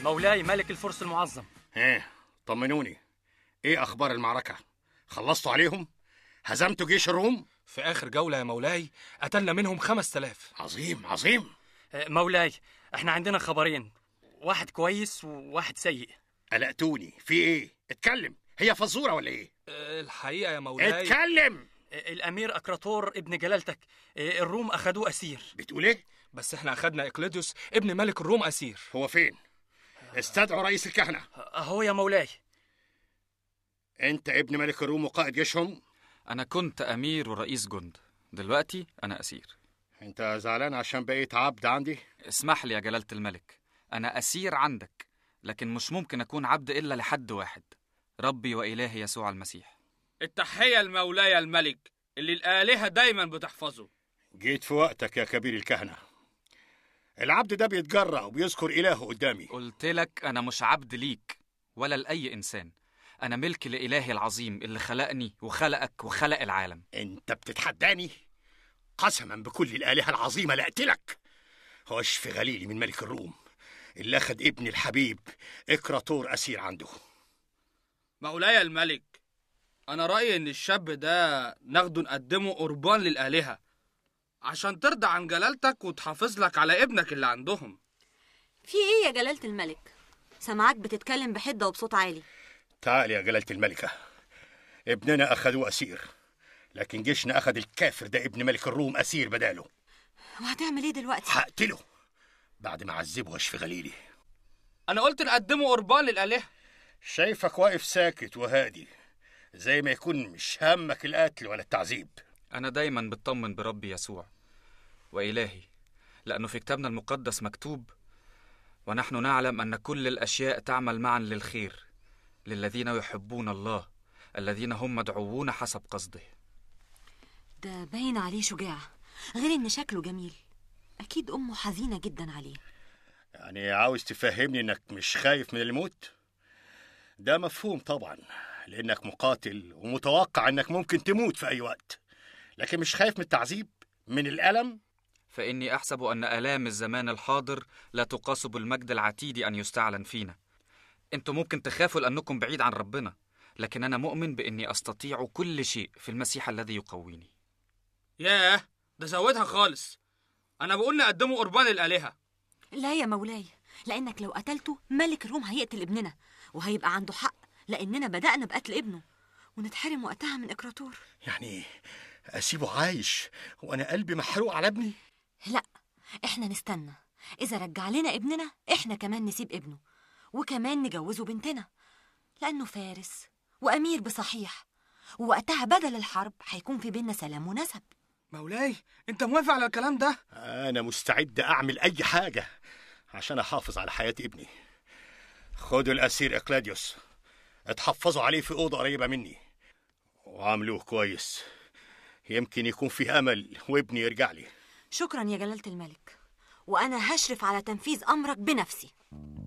مولاي ملك الفرس المعظم ايه طمنوني ايه اخبار المعركة خلصتوا عليهم هزمتوا جيش الروم في آخر جولة يا مولاي قتلنا منهم خمس تلاف عظيم عظيم آه، مولاي احنا عندنا خبرين واحد كويس وواحد سيء قلقتوني في ايه اتكلم هي فزورة ولا ايه الحقيقة يا مولاي اتكلم آه، الامير اكراتور ابن جلالتك آه، الروم اخدوه اسير بتقول ايه بس احنا أخدنا إقليديوس ابن ملك الروم أسير هو فين استدعوا رئيس الكهنة اهو يا مولاي انت ابن ملك الروم وقائد جيشهم أنا كنت أمير ورئيس جند دلوقتي أنا أسير انت زعلان عشان بقيت عبد عندي اسمح لي يا جلالة الملك أنا أسير عندك لكن مش ممكن أكون عبد إلا لحد واحد ربي وإلهي يسوع المسيح التحية لمولاي الملك اللي الآلهة دايما بتحفظه جيت في وقتك يا كبير الكهنة العبد ده بيتجرأ وبيذكر إلهه قدامي قلت لك أنا مش عبد ليك ولا لأي إنسان أنا ملك لإلهي العظيم اللي خلقني وخلقك وخلق العالم انت بتتحداني قسما بكل الآلهة العظيمة لأقتلك هوش في غليلي من ملك الروم اللي أخد ابني الحبيب إكراتور أسير عنده مولاي الملك أنا رأيي إن الشاب ده ناخده نقدمه قربان للآلهة عشان ترضى عن جلالتك وتحافظ لك على ابنك اللي عندهم في ايه يا جلالة الملك سمعك بتتكلم بحدة وبصوت عالي تعال يا جلالة الملكة ابننا أخدوه أسير لكن جيشنا أخد الكافر ده ابن ملك الروم أسير بداله وهتعمل ايه دلوقتي هقتله بعد ما عذبه في غليلي أنا قلت نقدمه قربان للآلهة شايفك واقف ساكت وهادي زي ما يكون مش همك القتل ولا التعذيب أنا دايما بطمن بربي يسوع وإلهي لأنه في كتابنا المقدس مكتوب ونحن نعلم أن كل الأشياء تعمل معا للخير للذين يحبون الله الذين هم مدعوون حسب قصده ده باين عليه شجاع غير ان شكله جميل اكيد امه حزينة جدا عليه يعني عاوز تفهمني انك مش خايف من الموت ده مفهوم طبعا لانك مقاتل ومتوقع انك ممكن تموت في اي وقت لكن مش خايف من التعذيب من الالم فإني أحسب أن آلام الزمان الحاضر لا تقاس بالمجد العتيد أن يستعلن فينا أنتم ممكن تخافوا لأنكم بعيد عن ربنا لكن أنا مؤمن بإني أستطيع كل شيء في المسيح الذي يقويني ياه ده زودها خالص أنا بقول نقدمه قربان للآلهة لا يا مولاي لانك لو قتلته ملك الروم هيقتل ابننا وهيبقى عنده حق لاننا بدأنا بقتل ابنه ونتحرم وقتها من اكراتور يعني اسيبه عايش وانا قلبي محروق على ابني لا احنا نستنى اذا رجع لنا ابننا احنا كمان نسيب ابنه وكمان نجوزه بنتنا لانه فارس وامير بصحيح ووقتها بدل الحرب هيكون في بيننا سلام ونسب مولاي أنت موافق على الكلام ده؟ انا مستعد اعمل اي حاجه عشان احافظ على حياه ابني خدوا الاسير اقلاديوس اتحفظوا عليه في اوضه قريبه مني وعاملوه كويس يمكن يكون فيه امل وابني يرجع لي شكرا يا جلالة الملك وانا هشرف على تنفيذ امرك بنفسي